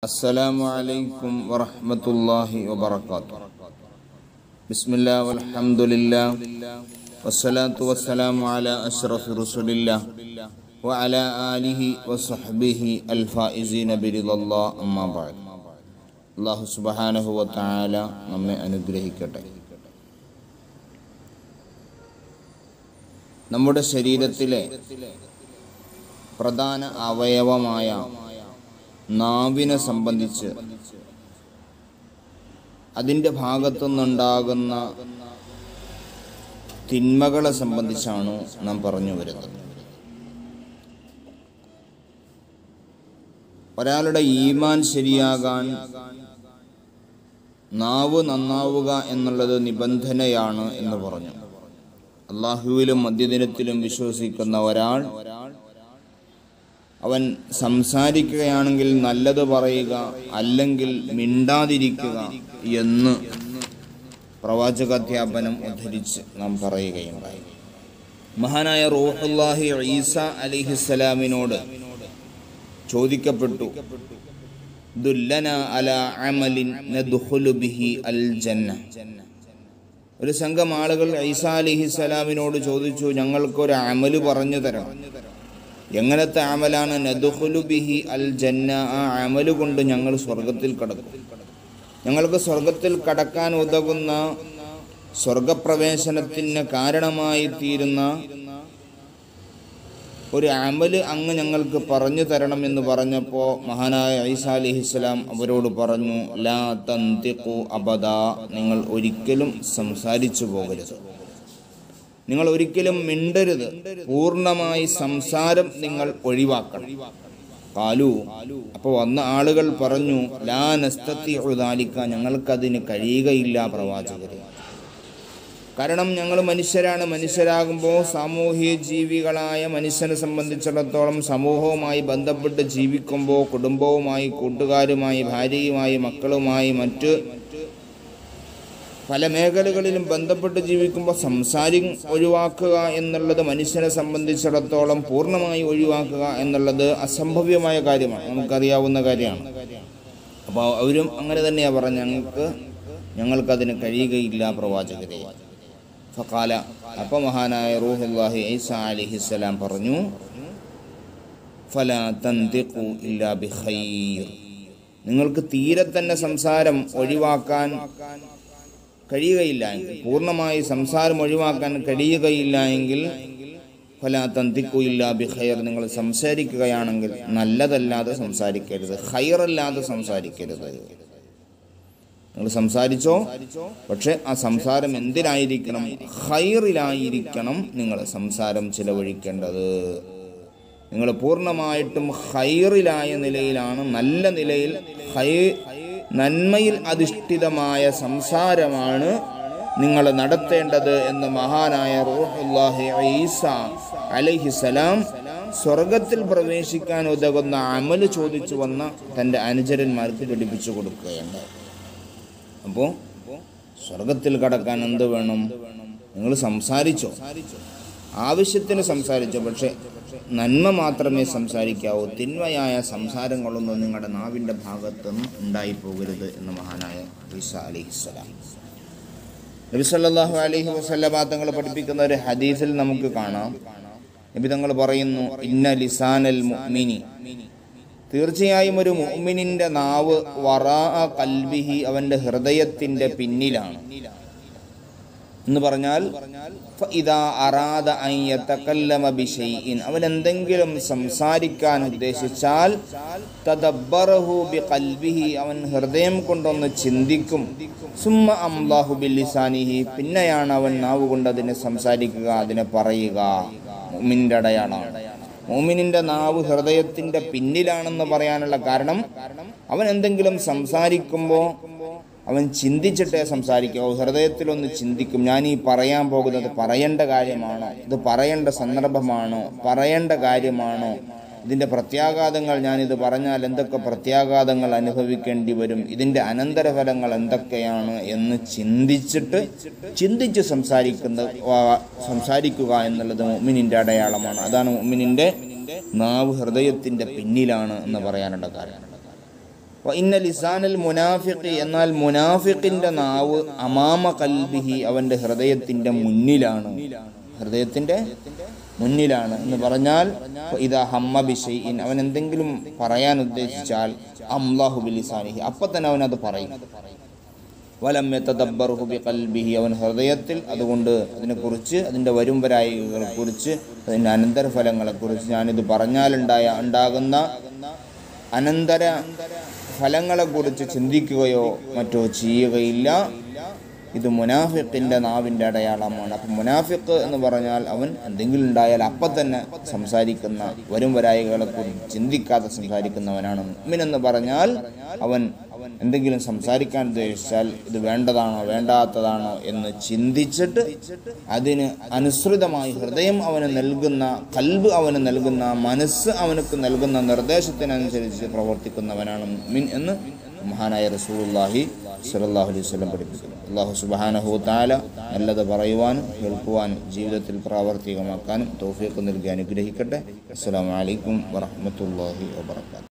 السلام عليكم ورحمة الله وبركاته بسم الله والحمد لله والصلاة والسلام على أشرف رسول الله وعلى آله وصحبه الفائزين برضا الله أما بعد അള്ളാഹു സുബഹാനഹു വത്താല നമ്മെ അനുഗ്രഹിക്കട്ടെ നമ്മുടെ ശരീരത്തിലെ പ്രധാന അവയവമായ നാവിനെ സംബന്ധിച്ച് അതിൻ്റെ ഭാഗത്തുനിന്നുണ്ടാകുന്ന തിന്മകളെ സംബന്ധിച്ചാണ് നാം പറഞ്ഞു വരുന്നത് ഒരാളുടെ ഈമാൻ ശരിയാകാൻ നാവ് നന്നാവുക എന്നുള്ളത് നിബന്ധനയാണ് എന്ന് പറഞ്ഞു അള്ളാഹുവിലും മധ്യദിനത്തിലും വിശ്വസിക്കുന്ന ഒരാൾ അവൻ സംസാരിക്കുകയാണെങ്കിൽ നല്ലത് പറയുക അല്ലെങ്കിൽ മിണ്ടാതിരിക്കുക എന്ന് പ്രവാചകാധ്യാപനം ഉദ്ധരിച്ച് നാം പറയുകയുണ്ടായി മഹാനായ റൂഹുല്ലാഹി ഈസ അലിഹിസ്സലാമിനോട് ചോദിക്കപ്പെട്ടു ദുല്ലന അല അമലിൻ നദ്ഖുലു ബിഹി അൽ ജന്ന ഒരു സംഘം ആളുകൾ ഈസ അലിഹിസ്സലാമിനോട് ചോദിച്ചു ഞങ്ങൾക്കൊരു അമല് പറഞ്ഞു തരണം എങ്ങനത്തെ അമലാണ് നദുഹുലു ബിഹി അൽ ജന്ന ആ അമല് കൊണ്ട് ഞങ്ങൾ സ്വർഗത്തിൽ കടക്കും ഞങ്ങൾക്ക് സ്വർഗത്തിൽ കടക്കാൻ ഉതകുന്ന സ്വർഗപ്രവേശനത്തിന് കാരണമായി തീരുന്ന ഒരു അമല് അങ്ങ് ഞങ്ങൾക്ക് പറഞ്ഞു തരണം എന്ന് പറഞ്ഞപ്പോൾ മഹാനായ ഐസ അലിഹിസ്ലാം അവരോട് പറഞ്ഞു ലാ തന്തിഖു അബദ നിങ്ങൾ ഒരിക്കലും സംസാരിച്ചു പോകരുത് നിങ്ങൾ ഒരിക്കലും മിണ്ടരുത് പൂർണ്ണമായി സംസാരം നിങ്ങൾ ഒഴിവാക്കണം കാലു അപ്പോൾ വന്ന ആളുകൾ പറഞ്ഞു ലാ നസ്തത്തി ഉദാലിക്ക ഞങ്ങൾക്കതിന് കഴിയുകയില്ല പ്രവാചകരെ കാരണം ഞങ്ങൾ മനുഷ്യരാണ് മനുഷ്യരാകുമ്പോൾ സാമൂഹിക ജീവികളായ മനുഷ്യനെ സംബന്ധിച്ചിടത്തോളം സമൂഹവുമായി ബന്ധപ്പെട്ട് ജീവിക്കുമ്പോൾ കുടുംബവുമായി കൂട്ടുകാരുമായി ഭാര്യയുമായി മക്കളുമായി മറ്റ് പല മേഖലകളിലും ബന്ധപ്പെട്ട് ജീവിക്കുമ്പോൾ സംസാരം ഒഴിവാക്കുക എന്നുള്ളത് മനുഷ്യനെ സംബന്ധിച്ചിടത്തോളം പൂർണ്ണമായി ഒഴിവാക്കുക എന്നുള്ളത് അസംഭവ്യമായ കാര്യമാണ് നമുക്കറിയാവുന്ന കാര്യമാണ് അപ്പോൾ അവരും അങ്ങനെ തന്നെയാണ് പറഞ്ഞ ഞങ്ങൾക്ക് ഞങ്ങൾക്കതിന് കഴിയുകയില്ല പ്രവാചകരെ ഫക്കാല അപ്പോൾ മഹാനായ റൂഹുല്ലാഹി ഐസ അലിഹിസ്സലാം പറഞ്ഞു ഫല തന്തിഖു ഇല്ലാ ബിഖൈർ നിങ്ങൾക്ക് തീരെ തന്നെ സംസാരം ഒഴിവാക്കാൻ കഴിയുകയില്ല എങ്കിൽ പൂർണ്ണമായി സംസാരം ഒഴിവാക്കാൻ കഴിയുകയില്ല എങ്കിൽ ഫല തന്തിക്കുയില്ല ബിഖയർ നിങ്ങൾ സംസാരിക്കുകയാണെങ്കിൽ നല്ലതല്ലാതെ സംസാരിക്കരുത് ഹയറല്ലാതെ സംസാരിക്കരുത് നിങ്ങൾ സംസാരിച്ചോ പക്ഷെ ആ സംസാരം എന്തിനായിരിക്കണം ഹൈറിലായിരിക്കണം നിങ്ങൾ സംസാരം ചിലവഴിക്കേണ്ടത് നിങ്ങൾ പൂർണ്ണമായിട്ടും ഹൈറിലായ നിലയിലാണ് നല്ല നിലയിൽ ഹൈ നന്മയിൽ അധിഷ്ഠിതമായ സംസാരമാണ് നിങ്ങൾ നടത്തേണ്ടത് എന്ന് മഹാനായ റൂഹുല്ലാഹി ഈസ അലൈഹിസലാം സ്വർഗത്തിൽ പ്രവേശിക്കാൻ ഉതകുന്ന അമല് ചോദിച്ചു വന്ന തൻ്റെ അനുചരന്മാർക്ക് പഠിപ്പിച്ചു കൊടുക്കുകയുണ്ട് അപ്പോൾ സ്വർഗത്തിൽ കടക്കാൻ എന്ത് വേണം നിങ്ങൾ സംസാരിച്ചോ ആവശ്യത്തിന് സംസാരിച്ചോ പക്ഷെ നന്മ മാത്രമേ സംസാരിക്കാവൂ തിന്മയായ സംസാരങ്ങളൊന്നും നിങ്ങളുടെ നാവിൻ്റെ ഭാഗത്തുനിന്ന് ഉണ്ടായി പോകരുത് എന്ന് മഹാനായ ഈസ അലിഹിസ്സലാം നബി സല്ലല്ലാഹു അലൈഹി വസല്ലമ തങ്ങൾ പഠിപ്പിക്കുന്ന ഒരു ഹദീസിൽ നമുക്ക് കാണാം നബി തങ്ങൾ പറയുന്നു ഇന്ന ലിസാനൽ മുഅ്മിനി തീർച്ചയായും ഒരു മുഅ്മിനിന്റെ നാവ് വറാ കൽബിഹി അവന്റെ ഹൃദയത്തിന്റെ പിന്നിലാണ് എന്ന് പറഞ്ഞാൽ ഇതാ അറാദ ബിഷൈഇൻ അവൻ എന്തെങ്കിലും സംസാരിക്കാൻ ഉദ്ദേശിച്ചാൽ തദബ്ബറഹു ബിഖൽബിഹി അവൻ ഹൃദയം കൊണ്ടൊന്ന് ചിന്തിക്കും സുമ്മ അംലാഹു ബില്ലിസാനിഹി പിന്നെയാണ് അവൻ നാവ് കൊണ്ട് അതിനെ സംസാരിക്കുക അതിനെ പറയുക മുഅ്മിനിന്റെ അടയാളമാണ് മോമിനിന്റെ നാവ് ഹൃദയത്തിന്റെ പിന്നിലാണെന്ന് പറയാനുള്ള കാരണം അവൻ എന്തെങ്കിലും സംസാരിക്കുമ്പോൾ അവൻ ചിന്തിച്ചിട്ടേ സംസാരിക്കാവൂ ഹൃദയത്തിലൊന്ന് ചിന്തിക്കും ഞാൻ ഈ പറയാൻ പോകുന്നത് പറയേണ്ട കാര്യമാണോ ഇത് പറയേണ്ട സന്ദർഭമാണോ പറയേണ്ട കാര്യമാണോ ഇതിൻ്റെ പ്രത്യാഘാതങ്ങൾ ഞാനിത് പറഞ്ഞാൽ എന്തൊക്കെ പ്രത്യാഘാതങ്ങൾ അനുഭവിക്കേണ്ടി വരും ഇതിൻ്റെ അനന്തരഫലങ്ങൾ എന്തൊക്കെയാണ് എന്ന് ചിന്തിച്ചിട്ട് ചിന്തിച്ച് സംസാരിക്കുന്ന സംസാരിക്കുക എന്നുള്ളത് മുഅ്മിനിൻ്റെ അടയാളമാണ് അതാണ് മുഅ്മിനിൻ്റെ നാവ് ഹൃദയത്തിൻ്റെ പിന്നിലാണ് എന്ന് പറയാനുള്ള കാരണം വ ഇന്ന ലിസാനൽ മുനാഫിഖ് എന്നാൽ മുനാഫിഖിന്റെ നാവ് അമാമ കൽബിഹി അവന്റെ ഹൃദയത്തിന്റെ മുന്നിലാണ് ഹൃദയത്തിന്റെ മുന്നിലാണ് എന്ന് പറഞ്ഞാൽ ഇതാ ഹമ്മ ബിഷൈൻ അവൻ എന്തെങ്കിലും പറയാൻ ഉദ്ദേശിച്ചാൽ അംലാഹു ബിലിസാനിഹി അപ്പൊ തന്നെ അവൻ അത് പറയും വലം യതദബ്ബറുഹു ബിഖൽബിഹി അവൻ ഹൃദയത്തിൽ അതുകൊണ്ട് അതിനെക്കുറിച്ച് അതിൻ്റെ വരും വരായികളെ കുറിച്ച് അതിൻ്റെ അനന്തരഫലങ്ങളെക്കുറിച്ച് ഞാനിത് പറഞ്ഞാലുണ്ടായ ഉണ്ടാകുന്ന അനന്തര ഫലങ്ങളെക്കുറിച്ച് ചിന്തിക്കുകയോ മറ്റോ ചെയ്യുകയില്ല ഇത് മുനാഫിഖിൻ്റെ നാവിൻ്റെ അടയാളമാണ് അപ്പം മുനാഫിഖ് എന്ന് പറഞ്ഞാൽ അവൻ എന്തെങ്കിലും ഉണ്ടായാൽ അപ്പം തന്നെ സംസാരിക്കുന്ന വരും വരായികളെക്കുറിച്ച് ചിന്തിക്കാതെ സംസാരിക്കുന്നവനാണ് മുഅ്മിൻ എന്ന് പറഞ്ഞാൽ അവൻ എന്തെങ്കിലും സംസാരിക്കാൻ ഉദ്ദേശിച്ചാൽ ഇത് വേണ്ടതാണോ വേണ്ടാത്തതാണോ എന്ന് ചിന്തിച്ചിട്ട് അതിന് അനുസൃതമായി ഹൃദയം അവന് നൽകുന്ന കൽബ് അവന് നൽകുന്ന മനസ്സ് അവനക്ക് നൽകുന്ന നിർദ്ദേശത്തിനനുസരിച്ച് പ്രവർത്തിക്കുന്നവനാണ് മുഅ്മിൻ എന്ന് മഹാനായ റസൂലുള്ളാഹി സ്വല്ലല്ലാഹു അലൈഹി വസല്ലം പഠിപ്പിക്കുന്നു അള്ളാഹു സുബ്ഹാനഹു തആല നല്ലത് പറയുവാനും കേൾക്കുവാനും ജീവിതത്തിൽ പ്രാവർത്തികമാക്കാനും തൗഫീഖ് നൽകി അനുഗ്രഹിക്കട്ടെ അസ്സലാമു അലൈക്കും വറഹ്മത്തുള്ളാഹി വബറകാതുഹു